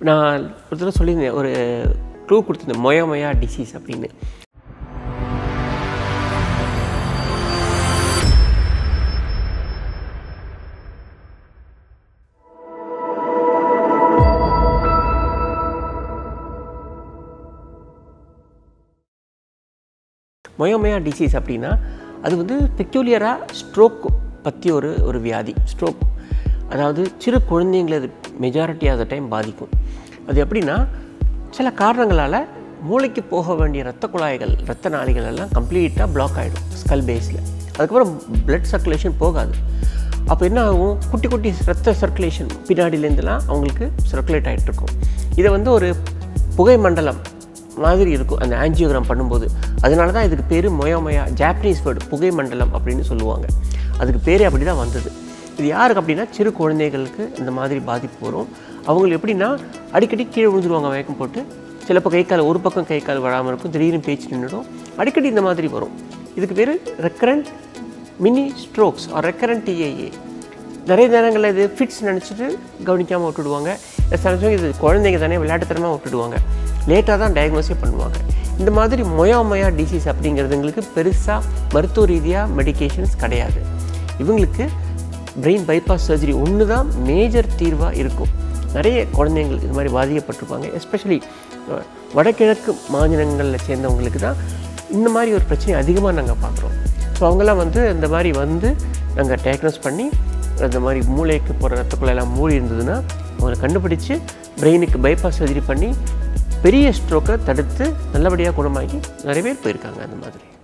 நான் ஒரு தடவை சொல்லியிருந்தேன் ஒரு க்ளூ கொடுத்துருந்தேன் மொயமொயா டிசீஸ் அப்படின்னு மொயோமயா டிசீஸ் அப்படின்னா அது வந்து பெக்யூலியராக ஸ்ட்ரோக் பற்றி ஒரு ஒரு வியாதி ஸ்ட்ரோக் அதாவது சிறு குழந்தைங்களை அது மெஜாரிட்டி ஆஃப் த டைம் பாதிக்கும் அது எப்படின்னா சில காரணங்களால் மூளைக்கு போக வேண்டிய இரத்த குழாய்கள் இரத்த நாளிகள் எல்லாம் கம்ப்ளீட்டாக பிளாக் ஆகிடும் ஸ்கல் பேஸில் அதுக்கப்புறம் பிளட் சர்க்குலேஷன் போகாது அப்போ என்ன ஆகும் குட்டி குட்டி ரத்த சர்க்குலேஷன் பின்னாடியிலேருந்துலாம் அவங்களுக்கு சர்க்குலேட் ஆகிட்டு இருக்கும் இதை வந்து ஒரு புகை மண்டலம் மாதிரி இருக்கும் அந்த ஆன்ஜியோகிராம் பண்ணும்போது அதனால தான் இதுக்கு பேர் மொயோமொயா ஜாப்பனீஸ் வேர்டு புகை மண்டலம் அப்படின்னு சொல்லுவாங்க அதுக்கு பேரே அப்படி தான் வந்தது இது யாருக்கு அப்படின்னா சிறு குழந்தைகளுக்கு இந்த மாதிரி பாதிப்பு வரும் அவங்களுக்கு எப்படின்னா அடிக்கடி கீழே விழுந்துருவாங்க மயக்கம் போட்டு சிலப்போ கை கால் ஒரு பக்கம் கை கால் வராமல் இருக்கும் திடீர்னு பேச்சு நின்றுடும் அடிக்கடி இந்த மாதிரி வரும் இதுக்கு பேர் recurrent mini strokes or recurrent TIA நிறைய நேரங்களில் இது ஃபிட்ஸ் நினச்சிட்டு கவனிக்காமல் விட்டுடுவாங்க சில சமயம் இது குழந்தைங்க தானே விளையாட்டுத்தனமாக விட்டுடுவாங்க லேட்டாக தான் டயக்னோஸே பண்ணுவாங்க இந்த மாதிரி மொயாமொயா டிசீஸ் அப்படிங்கிறதுங்களுக்கு பெருசாக மருத்துவ ரீதியாக மெடிகேஷன்ஸ் கிடையாது இவங்களுக்கு பிரெயின் பைபாஸ் சர்ஜரி ஒன்று தான் மேஜர் தீர்வாக இருக்கும் நிறைய குழந்தைங்கள் இது மாதிரி பாதிக்கப்பட்டிருப்பாங்க எஸ்பெஷலி வடகிழக்கு மாநிலங்களில் சேர்ந்தவங்களுக்கு தான் இந்த மாதிரி ஒரு பிரச்சனை அதிகமாக நாங்கள் பார்க்குறோம் ஸோ அவங்கெல்லாம் வந்து இந்த மாதிரி வந்து நாங்கள் டயக்னோஸ் பண்ணி அந்த மாதிரி மூளைக்கு போகிற ரத்தக்குள்ளெல்லாம் மூடி இருந்ததுன்னா அவங்களை கண்டுபிடிச்சு பிரெயினுக்கு பைபாஸ் சர்ஜரி பண்ணி பெரிய ஸ்ட்ரோக்கை தடுத்து நல்லபடியாக குணமாகி நிறைய பேர் போயிருக்காங்க அந்த மாதிரி